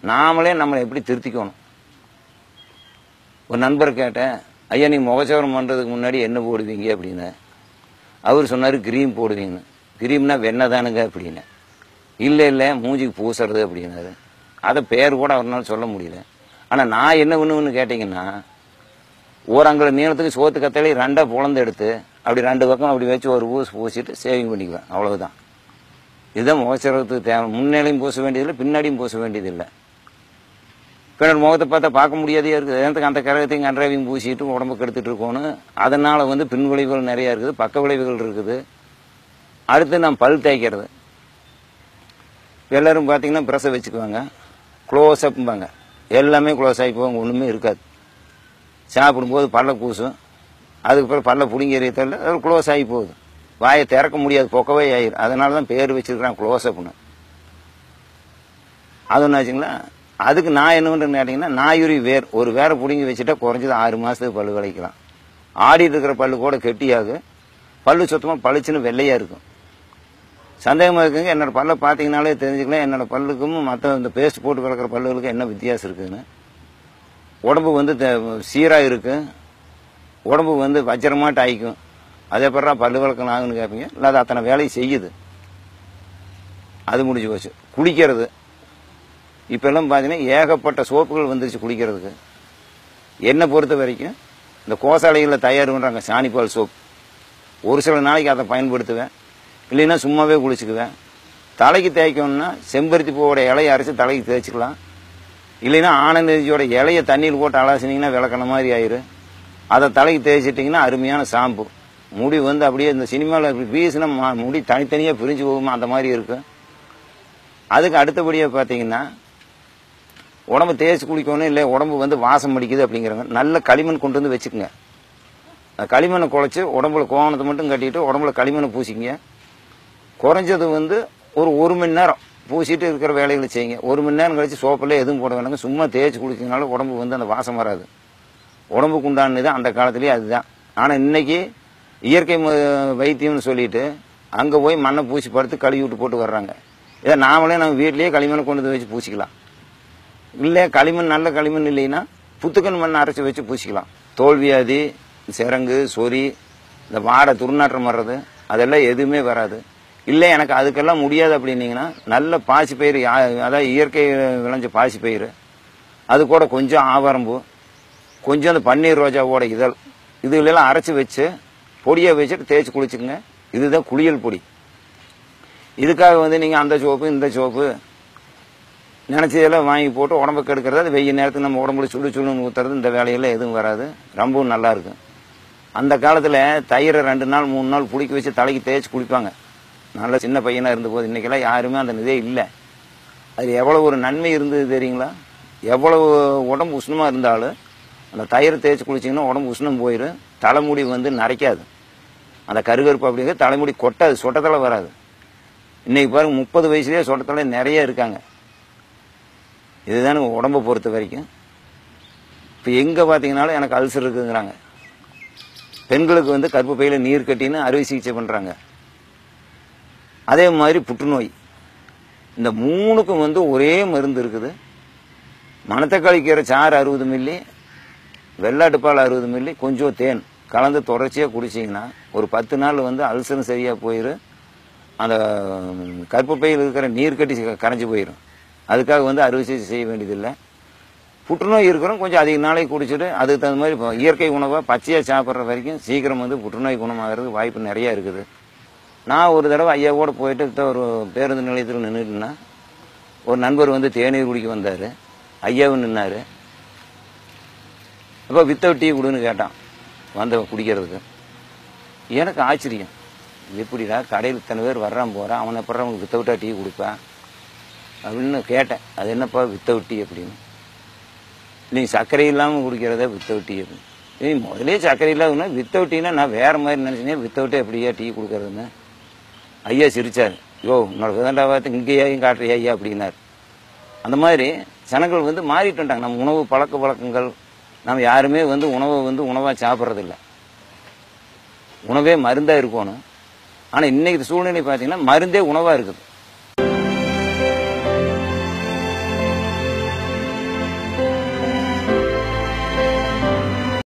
நாமளே நம்மளை எப்படி திருத்திக்கணும் ஒரு நண்பர் கேட்டேன் ஐயா நீ முகச்சவரம் பண்ணுறதுக்கு முன்னாடி என்ன போடுவீங்க அப்படின்னு அவர் சொன்னார் கிரீம் போடுவீங்கன்னு கிரீம்னா வெண்ணெய் தானுங்க அப்படின்னு இல்லை இல்லை மூஞ்சிக்கு பூசுறது அப்படின்னாரு அதை பேர் கூட அவரால் சொல்ல முடியல ஆனால் நான் என்ன பண்ணுவேன்னு கேட்டிங்கன்னா ஓரங்கள நீளத்துக்கு சோத்து கத்தாலே ரெண்டாக புலந்து எடுத்து அப்படி ரெண்டு பக்கம் அப்படி வச்சு ஒரு பூசு பூசிட்டு சேவிங் பண்ணிக்குவேன் அவ்வளவுதான் இதுதான் முகச்சரத்துக்கு தேவை முன்னேலையும் பூச வேண்டியதில்லை பின்னாடியும் பூச வேண்டியதில்லை பின்னர் முகத்தை பார்த்தா பார்க்க முடியாதே இருக்குது எனக்கு அந்த கரகத்தையும் கன்றாவையும் பூசிட்டு உடம்பு கெடுத்துட்டு இருக்கணும் அதனால் வந்து பின் விளைவுகள் நிறையா இருக்குது பக்க விளைவுகள் இருக்குது அடுத்து நான் பல் தேய்க்கிறது எல்லாரும் பார்த்தீங்கன்னா ப்ரெஸ்ஸை வச்சுக்குவாங்க க்ளோஸ் அப்பும்பாங்க எல்லாமே க்ளோஸ் ஆகி போவாங்க ஒன்றுமே இருக்காது சாப்பிடும்போது பல்ல கூசும் அதுக்கப்புறம் பல்ல பிடிங்கி எறியதில்ல அது க்ளோஸ் ஆகி போகுது வாயை திறக்க முடியாது பொக்கவே ஆயிரும் அதனால தான் பேர் வச்சிருக்கிறான் க்ளோஸ் அப்னு அது என்னாச்சுங்களா அதுக்கு நான் என்ன பண்ணுறேன்னு கேட்டிங்கன்னா நாயுரி வேர் ஒரு வேரை பிடுங்கி வச்சுட்டா குறைஞ்சது ஆறு மாதத்துக்கு பல்லு விளைக்கலாம் ஆடிட்டு இருக்கிற பல்லு கூட கெட்டியாகு பல்லு சுத்தமாக பளிச்சுன்னு வெள்ளையாக இருக்கும் சந்தேகமாக இருக்குங்க என்னோட பல்லை பார்த்தீங்கனாலே தெரிஞ்சுக்கலாம் என்னோட பல்லுக்கும் மற்ற இந்த பேஸ்ட் போட்டு கலக்கிற பல்லுகளுக்கும் என்ன வித்தியாசம் இருக்குதுன்னு உடம்பு வந்து சீராக இருக்கு உடம்பு வந்து வஜ்ரமாட்டு ஆயிக்கும் அதே பிறகு பல்லு விளக்கம் ஆகுன்னு கேட்பீங்க இல்லை அது அத்தனை வேலையும் செய்யுது அது முடிஞ்சு போச்சு குளிக்கிறது இப்போ எல்லாம் பார்த்தீங்கன்னா ஏகப்பட்ட சோப்புகள் வந்துருச்சு குளிக்கிறதுக்கு என்னை பொறுத்த வரைக்கும் இந்த கோசாலைகளில் தயார் பண்ணுறாங்க சாணிப்பால் சோப் ஒரு சில நாளைக்கு அதை பயன்படுத்துவேன் இல்லைன்னா சும்மாவே குளிச்சுக்குவேன் தலைக்கு தேய்க்கணும்னா செம்பருத்தி பூவோட இலையை அரைச்சி தலைக்கு தேய்ச்சிக்கலாம் இல்லைன்னா ஆனந்தஜியோட இலையை தண்ணியில் போட்டு அலாசினீங்கன்னா விளக்கண மாதிரி ஆயிரு அதை தலைக்கு தேய்ச்சிட்டிங்கன்னா அருமையான ஷாம்பு முடி வந்து அப்படியே இந்த சினிமாவில் இப்படி வீசினா மா- முடி தனித்தனியாக பிரிஞ்சு போகுமா அந்த மாதிரி இருக்கும் அதுக்கு அடுத்தபடியாக பார்த்தீங்கன்னா உடம்பு தேய்ச்சி குளிக்கணும் இல்லை உடம்பு வந்து வாசம் அடிக்குது அப்படிங்கிறாங்க நல்ல களிமண் கொண்டு வந்து வச்சுக்கோங்க அந்த களிமண்ணை குழச்சி உடம்புல கோவணத்தை மட்டும் கட்டிட்டு உடம்புல களிமண்ணை பூசிக்கங்க குறைஞ்சது வந்து ஒரு ஒரு மணி நேரம் பூசிட்டு இருக்கிற வேலைகளை செய்யுங்க ஒரு மணி நேரம் கழிச்சு சோப்பில் எதுவும் போட வேணாங்க சும்மா தேய்ச்சி குளிச்சதுனால உடம்பு வந்து அந்த வாசம் வராது உடம்புக்கு உண்டானது அந்த காலத்துலேயே அதுதான் ஆனால் இன்னைக்கு இயற்கை மு- வைத்தியம்னு சொல்லிட்டு அங்கே போய் மண்ணை பூசி படுத்து கழுவி விட்டு போட்டு வர்றாங்க இதை நாமளே நம்ம வீட்லேயே களிமண்ணை கொண்டு வந்து வச்சு பூசிக்கலாம் இல்லை களிமண் நல்ல களிமண் இல்லைன்னா புத்துக்கன் மண் அரைச்சி வச்சு பூசிக்கலாம் தோல்வியாதி சிரங்கு சொறி இந்த வாடை துர்நாற்றம் வர்றது அதெல்லாம் எதுவுமே வராது இல்லை எனக்கு அதுக்கெல்லாம் முடியாது அப்படின்னீங்கன்னா நல்ல பாசி பயிர் அதாவது இயற்கை விளைஞ்ச பாசி பயிர் அது கூட கொஞ்சம் ஆவாரம்பூ கொஞ்சம் அந்த பன்னீர் ரோஜாவோட இதழ் இதுகளெல்லாம் அரைச்சி வச்சு பொடியை வச்சுட்டு தேய்ச்சி குளிச்சுக்குங்க இதுதான் குளியல் பொடி இதுக்காக வந்து நீங்கள் அந்த சோப்பு இந்த சோப்பு நினச்சதெல்லாம் வாங்கி போட்டு உடம்பு கெடுக்கிறது அது வெயில் நேரத்துக்கு நம்ம உடம்புல சுடு சுடுன்னு ஊற்றுறது இந்த வேலையெல்லாம் எதுவும் வராது ரொம்பவும் நல்லா இருக்கும் அந்த காலத்தில் தயிரை ரெண்டு நாள் மூணு நாள் புளிக்க வச்சு தலைக்கு தேய்ச்சி குளிப்பாங்க நல்ல சின்ன பையனாக இருந்தபோது இன்றைக்கெல்லாம் யாருமே அந்த இதே இல்லை அது எவ்வளோ ஒரு நன்மை இருந்தது தெரியுங்களா எவ்வளவு உடம்பு உஷ்ணமாக இருந்தாலும் அந்த தயிரை தேய்ச்சி குளிச்சிங்கன்னா உடம்பு உஷ்ணம் போயிடும் தலைமுடி வந்து நரைக்காது அந்த கருகருப்பு அப்படிங்கிற தலைமுடி கொட்டாது சொட்டத்தலை வராது இன்னைக்கு பாருங்க முப்பது வயசுலேயே சொட்டத்தலை நிறைய இருக்காங்க இதுதானே உடம்பை பொறுத்த வரைக்கும் இப்போ எங்கே பார்த்தீங்கன்னாலும் எனக்கு அல்சர் இருக்குங்கிறாங்க பெண்களுக்கு வந்து கர்ப்ப பையில நீர் கட்டின்னு அறுவை சிகிச்சை பண்ணுறாங்க அதே மாதிரி புற்றுநோய் இந்த மூணுக்கும் வந்து ஒரே மருந்து இருக்குது மணத்தக்காளி கீரை சாறு அறுபது மில்லி வெள்ளாட்டுப்பால் அறுபது மில்லி கொஞ்சம் தேன் கலந்து தொடர்ச்சியாக குடிச்சிங்கன்னா ஒரு பத்து நாள் வந்து அல்சரும் சரியாக போயிடும் அந்த கர்ப்பப்பையில் இருக்கிற நீர் கட்டி சி- கரைஞ்சு போயிடும் அதுக்காக வந்து அறுவை சிகிச்சை செய்ய வேண்டியதில்லை புற்றுநோய் இருக்கிறோம் கொஞ்சம் அதிக நாளைக்கு குடிச்சிட்டு அதுக்கு தகுந்த மாதிரி இப்போ இயற்கை உணவாக பச்சையாக சாப்பிட்ற வரைக்கும் சீக்கிரம் வந்து புற்றுநோய் குணமாகிறதுக்கு வாய்ப்பு நிறையா இருக்குது நான் ஒரு தடவை ஐயாவோட போயிட்டு இப்ப ஒரு பேருந்து நிலையத்தில் நின்றுட்டுனா ஒரு நண்பர் வந்து தேநீர் குடிக்க வந்தார் ஐயாவும் நின்னாரு அப்போ வித்தவுட் டீ கொடுன்னு கேட்டான் வந்தவன் குடிக்கிறதுக்கு எனக்கு ஆச்சரியம் எப்படிடா கடையில் இத்தனை பேர் வர்றான் போகிறான் அவனை எப்பறம் அவனுக்கு வித்தவுட்டா டீ கொடுப்பேன் அப்படின்னு கேட்டேன் அது என்னப்பா வித்தவுட் டீ அப்படின்னு நீங்கள் சர்க்கரை இல்லாமல் குடிக்கிறதா வித்தவுட் டீ அப்படின்னு ஏய் முதலே சர்க்கரை இல்லாதுன்னா வித்தவுட் டீனா நான் வேற மாதிரி நினச்சினேன் வித்தவுட்டே எப்படியா டீ கொடுக்கறதுன்னு ஐயா சிரிச்சார் யோ உன்னோட விதண்டாவாத்து இங்கேயும் காட்டுறியா ஐயா அப்படின்னார் அந்த மாதிரி ஜனங்கள் வந்து மாறிட்டு வந்துட்டாங்க நம்ம உணவு பழக்க வழக்கங்கள் நம்ம யாருமே வந்து உணவை வந்து உணவாக சாப்பிட்றதில்ல உணவே மருந்தாக இருக்கணும் ஆனால் இன்னைக்கு சூழ்நிலை பார்த்தீங்கன்னா மருந்தே உணவாக இருக்குது